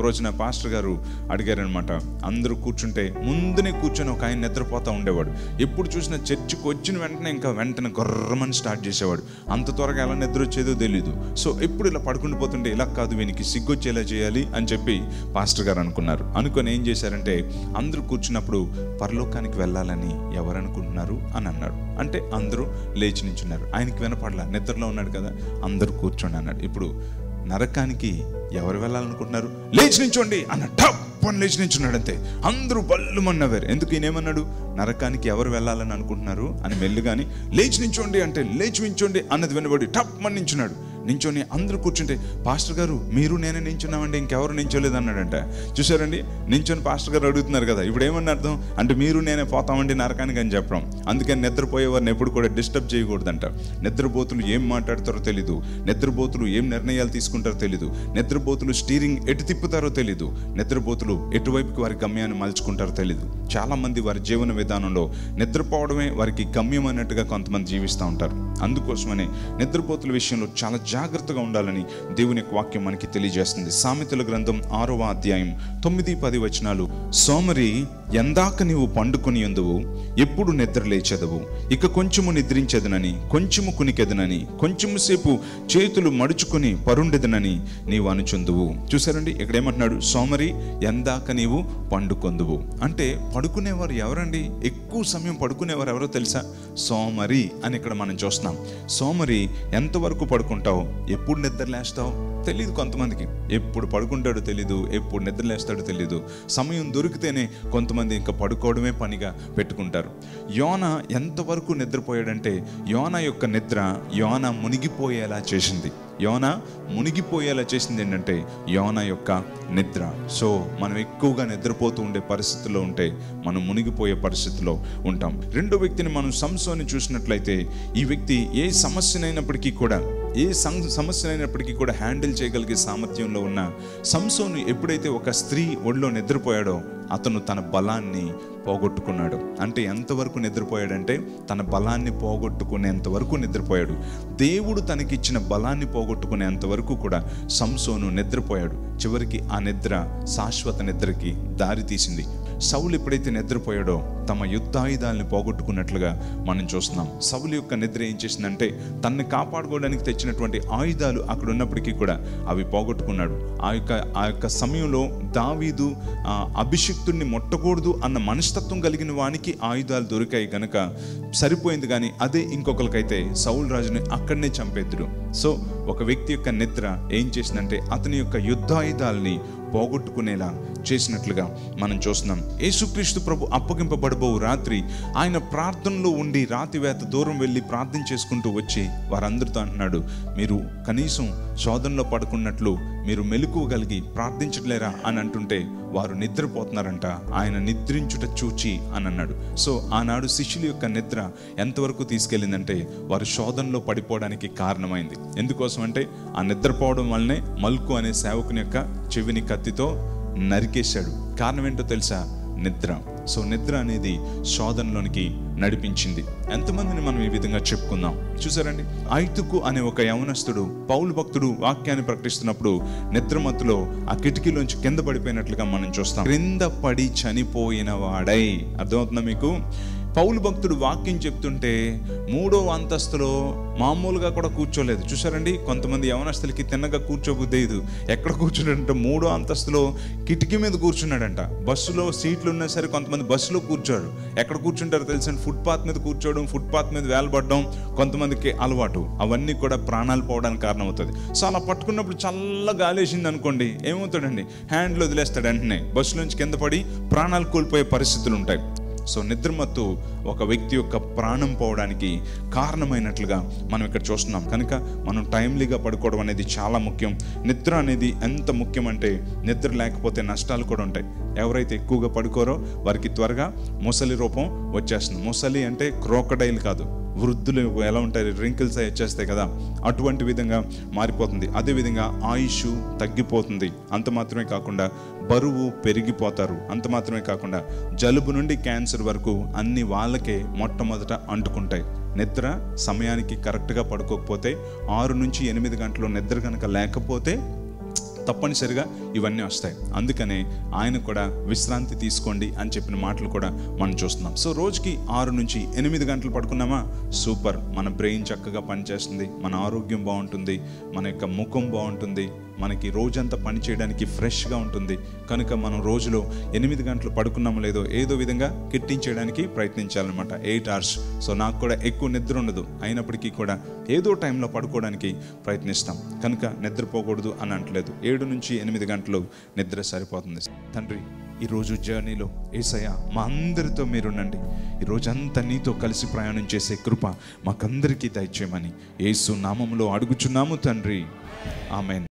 రోజున పాస్టర్ గారు అడిగారనమాట అందరూ కూర్చుంటే ముందునే కూర్చొని ఒక ఆయన నిద్రపోతూ ఉండేవాడు ఎప్పుడు చూసినా చర్చికి వచ్చిన వెంటనే ఇంకా వెంటనే గొర్రమని స్టార్ట్ చేసేవాడు అంత త్వరగా ఎలా నిద్ర వచ్చేదో తెలియదు సో ఎప్పుడు ఇలా పడుకుంటూ పోతుంటే ఇలా కాదు వీనికి సిగ్గొచ్చేలా చేయాలి అని చెప్పి పాస్టర్ గారు అనుకున్నారు అనుకొని ఏం చేశారంటే అందరూ కూర్చున్నప్పుడు పరలోకానికి వెళ్ళాలని ఎవరు అనుకుంటున్నారు అని అన్నాడు అంటే అందరూ లేచి నించున్నారు ఆయనకి వినపడలా నిద్రలో ఉన్నాడు కదా అందరూ కూర్చోండి అన్నాడు ఇప్పుడు నరకానికి ఎవరు వెళ్ళాలనుకుంటున్నారు లేచి నించోండి అన్న టప్ అని లేచి నించున్నాడు అంతే అందరూ బల్లు మన్నవారు ఎందుకు ఈయనేమన్నాడు నరకానికి ఎవరు వెళ్ళాలని అనుకుంటున్నారు అని మెల్లుగాని లేచి నించోండి అంటే లేచి నించోండి అన్నది వినబడి టప్ అని నించున్నాడు నించొని అందరూ కూర్చుంటే పాస్టర్ గారు మీరు నేనే నించున్నామండి ఇంకెవరు నించోలేదు అన్నాడంట చూసారండి నించొని పాస్టర్ గారు అడుగుతున్నారు కదా ఇప్పుడు ఏమన్నా అర్థం అంటే మీరు నేనే పోతామండి నరకానికి అని చెప్పడం అందుకని నిద్రపోయే వారిని ఎప్పుడు కూడా డిస్టర్బ్ చేయకూడదంట నిద్రపోతులు ఏం మాట్లాడతారో తెలీదు నిద్రపోతులు ఏం నిర్ణయాలు తీసుకుంటారో తెలీదు నిద్రపోతులు స్టీరింగ్ ఎటు తిప్పుతారో తెలీదు నిద్రపోతులు ఎటువైపుకి వారి గమ్యాన్ని మలుచుకుంటారో తెలీదు చాలా మంది వారి జీవన విధానంలో నిద్రపోవడమే వారికి గమ్యం అన్నట్టుగా కొంతమంది జీవిస్తూ ఉంటారు అందుకోసమనే నిద్రపోతుల విషయంలో చాలా జాగ్రత్తగా ఉండాలని దేవుని యొక్క వాక్యం మనకి తెలియజేస్తుంది సామెతల గ్రంథం ఆరవ అధ్యాయం తొమ్మిది పది వచనాలు సోమరి ఎందాక నీవు పండుకొని ఎందువు ఎప్పుడు నిద్ర లేచెదవు ఇక కొంచెము నిద్రించదనని కొంచెము కునికెదనని కొంచెము సేపు చేతులు మడుచుకొని పరుండెదనని నీవు అనుచుందువు చూసారండి ఇక్కడ ఏమంటున్నాడు సోమరి ఎందాక నీవు పండుకొందువు అంటే పడుకునేవారు ఎవరండి ఎక్కువ సమయం పడుకునేవారు ఎవరో తెలుసా సోమరి అని ఇక్కడ మనం చూస్తున్నాం సోమరి ఎంతవరకు పడుకుంటావు ఎప్పుడు నిద్ర లేస్తావు తెలియదు కొంతమందికి ఎప్పుడు పడుకుంటాడో తెలీదు ఎప్పుడు నిద్ర లేస్తాడో తెలీదు సమయం దొరికితేనే కొంతమంది ఇంకా పడుకోవడమే పనిగా పెట్టుకుంటారు యోన ఎంతవరకు నిద్రపోయాడంటే యోన యొక్క నిద్ర యోన మునిగిపోయేలా చేసింది యోన మునిగిపోయేలా చేసింది ఏంటంటే యోన యొక్క నిద్ర సో మనం ఎక్కువగా నిద్రపోతూ ఉండే పరిస్థితిలో ఉంటే మనం మునిగిపోయే పరిస్థితిలో ఉంటాం రెండో వ్యక్తిని మనం సంసోని చూసినట్లయితే ఈ వ్యక్తి ఏ సమస్యనైనప్పటికీ కూడా ఏ సం సమస్యనైనప్పటికీ కూడా హ్యాండిల్ చేయగలిగే సామర్థ్యంలో ఉన్న సంసోను ఎప్పుడైతే ఒక స్త్రీ ఒడిలో నిద్రపోయాడో అతను తన బలాన్ని పోగొట్టుకున్నాడు అంటే ఎంతవరకు నిద్రపోయాడంటే తన బలాన్ని పోగొట్టుకునేంత వరకు నిద్రపోయాడు దేవుడు తనకిచ్చిన బలాన్ని పోగొట్టుకునేంత వరకు కూడా సంసోను నిద్రపోయాడు చివరికి ఆ నిద్ర శాశ్వత నిద్రకి దారి తీసింది సౌలు ఎప్పుడైతే నిద్రపోయాడో తమ యుద్ధాయుధాలని పోగొట్టుకున్నట్లుగా మనం చూస్తున్నాం సౌలు యొక్క నిద్ర ఏం చేసిందంటే తనని కాపాడుకోవడానికి తెచ్చినటువంటి ఆయుధాలు అక్కడ ఉన్నప్పటికీ కూడా అవి పోగొట్టుకున్నాడు ఆ యొక్క ఆ యొక్క సమయంలో దావీదు ఆ, అభిషిక్తుడిని ముట్టకూడదు అన్న మనస్తత్వం కలిగిన వానికి ఆయుధాలు దొరికాయి గనక సరిపోయింది కానీ అదే ఇంకొకరికైతే సౌలు రాజుని అక్కడనే చంపేద్దుడు సో ఒక వ్యక్తి యొక్క నిద్ర ఏం చేసిందంటే అతని యొక్క యుద్ధాయుధాలని పోగొట్టుకునేలా చేసినట్లుగా మనం చూస్తున్నాం యేసుక్రీస్తు ప్రభు అప్పగింపబడబో రాత్రి ఆయన ప్రార్థనలో ఉండి రాతివేత దూరం వెళ్ళి ప్రార్థన చేసుకుంటూ వచ్చి వారందరితో అంటున్నాడు మీరు కనీసం శోధనలో పడుకున్నట్లు మీరు మెలకువగలిగి ప్రార్థించట్లేరా అని అంటుంటే వారు నిద్రపోతున్నారంట ఆయన నిద్రించుట చూచి అని అన్నాడు సో ఆనాడు శిష్యుల యొక్క నిద్ర ఎంతవరకు తీసుకెళ్ళిందంటే వారు శోధనలో పడిపోవడానికి కారణమైంది ఎందుకోసం అంటే ఆ నిద్రపోవడం వల్లనే మల్కు అనే సేవకుని యొక్క చెవిని కత్తితో నరికేశాడు కారణం ఏంటో తెలుసా నిద్ర సో నిద్ర అనేది శోధనలోనికి నడిపించింది ఎంతమందిని మనం ఈ విధంగా చెప్పుకుందాం చూసారండి ఐతుకు అనే ఒక యవనస్తుడు పౌలు భక్తుడు వాక్యాన్ని ప్రకటిస్తున్నప్పుడు నిద్రమత్తులో ఆ కిటికీలోంచి కింద పడిపోయినట్లుగా మనం చూస్తాం క్రింద పడి చనిపోయిన వాడై అర్థమవుతుందా మీకు పౌలు భక్తుడు వాక్యం చెప్తుంటే మూడో అంతస్తులో మామూలుగా కూడా కూర్చోలేదు చూసారండి కొంతమంది యవనస్తులకి తిన్నగా కూర్చోబుద్దేదు ఎక్కడ కూర్చున్నాడంటే మూడో అంతస్తులో కిటికీ మీద కూర్చున్నాడంట బస్సులో సీట్లు ఉన్నా సరే కొంతమంది బస్సులో కూర్చోడు ఎక్కడ కూర్చుంటారో తెలుసండి ఫుట్పాత్ మీద కూర్చోవడం ఫుట్పాత్ మీద వేలబడడం కొంతమందికి అలవాటు అవన్నీ కూడా ప్రాణాలు పోవడానికి కారణమవుతుంది సో అలా పట్టుకున్నప్పుడు చల్ల గాలేసింది అనుకోండి ఏమవుతాడండి హ్యాండ్లో వదిలేస్తాడు వెంటనే బస్సులోంచి కింద పడి ప్రాణాలు కోల్పోయే పరిస్థితులు ఉంటాయి సో నిద్రమత్తు ఒక వ్యక్తి యొక్క ప్రాణం పోవడానికి కారణమైనట్లుగా మనం ఇక్కడ చూస్తున్నాం కనుక మనం టైమ్లీగా పడుకోవడం అనేది చాలా ముఖ్యం నిద్ర అనేది ఎంత ముఖ్యం అంటే నిద్ర లేకపోతే నష్టాలు కూడా ఉంటాయి ఎవరైతే ఎక్కువగా పడుకోరో వారికి త్వరగా ముసలి రూపం వచ్చేస్తుంది ముసలి అంటే క్రోకడైల్ కాదు వృద్ధులు ఎలా ఉంటారు రింకిల్స్ అవి వచ్చేస్తాయి కదా అటువంటి విధంగా మారిపోతుంది అదేవిధంగా ఆయుష్ తగ్గిపోతుంది అంత మాత్రమే కాకుండా బరువు పెరిగిపోతారు అంత మాత్రమే కాకుండా జలుబు నుండి క్యాన్సర్ వరకు అన్ని వాళ్ళకే మొట్టమొదట అంటుకుంటాయి నిద్ర సమయానికి కరెక్ట్గా పడుకోకపోతే ఆరు నుంచి ఎనిమిది గంటలు నిద్ర కనుక లేకపోతే తప్పనిసరిగా ఇవన్నీ వస్తాయి అందుకనే ఆయన కూడా విశ్రాంతి తీసుకోండి అని చెప్పిన మాటలు కూడా మనం చూస్తున్నాం సో రోజుకి ఆరు నుంచి ఎనిమిది గంటలు పడుకున్నామా సూపర్ మన బ్రెయిన్ చక్కగా పనిచేస్తుంది మన ఆరోగ్యం బాగుంటుంది మన యొక్క ముఖం బాగుంటుంది మనకి రోజంతా పని చేయడానికి ఫ్రెష్గా ఉంటుంది కనుక మనం రోజులో ఎనిమిది గంటలు పడుకున్నామో లేదో ఏదో విధంగా కిట్టించేయడానికి ప్రయత్నించాలన్నమాట ఎయిట్ అవర్స్ సో నాకు కూడా ఎక్కువ నిద్ర ఉండదు అయినప్పటికీ కూడా ఏదో టైంలో పడుకోవడానికి ప్రయత్నిస్తాం కనుక నిద్రపోకూడదు అని అంటలేదు ఏడు నుంచి ఎనిమిది గంటలు నిద్ర సరిపోతుంది తండ్రి ఈరోజు జర్నీలో ఏసయ్య మా అందరితో మీరుండండి ఈ రోజంతా నీతో కలిసి ప్రయాణం చేసే కృప మాకందరికీ దయచేయమని యేసు నామములో అడుగుచున్నాము తండ్రి ఆమెన్